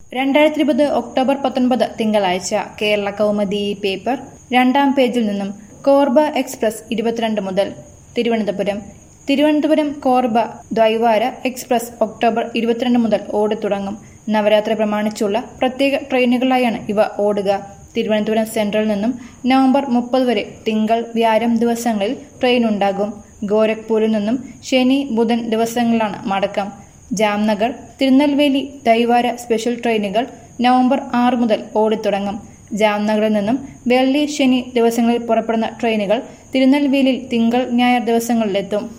രണ്ടായിരത്തി ഇരുപത് ഒക്ടോബർ പത്തൊൻപത് തിങ്കളാഴ്ച കേരള കൗമുദി പേപ്പർ രണ്ടാം പേജിൽ നിന്നും കോർബ എക്സ്പ്രസ് ഇരുപത്തിരണ്ട് മുതൽ തിരുവനന്തപുരം തിരുവനന്തപുരം കോർബ ദ്വൈവാര എക്സ്പ്രസ് ഒക്ടോബർ ഇരുപത്തിരണ്ട് മുതൽ ഓടിത്തുടങ്ങും നവരാത്രി പ്രമാണിച്ചുള്ള പ്രത്യേക ട്രെയിനുകളായാണ് ഇവ ഓടുക തിരുവനന്തപുരം സെൻട്രൽ നിന്നും നവംബർ മുപ്പത് വരെ തിങ്കൾ വ്യാഴം ദിവസങ്ങളിൽ ട്രെയിൻ ഉണ്ടാകും ഗോരഖ്പൂരിൽ നിന്നും ശനി ബുധൻ ദിവസങ്ങളിലാണ് മടക്കം ജാംനഗർ തിരുനെൽവേലി ദൈവാര സ്പെഷ്യൽ ട്രെയിനുകൾ നവംബർ ആറ് മുതൽ ഓടിത്തുടങ്ങും ജാംനഗറിൽ നിന്നും വെള്ളി ശനി ദിവസങ്ങളിൽ പുറപ്പെടുന്ന ട്രെയിനുകൾ തിരുനെൽവേലിയിൽ തിങ്കൾ ഞായർ ദിവസങ്ങളിലെത്തും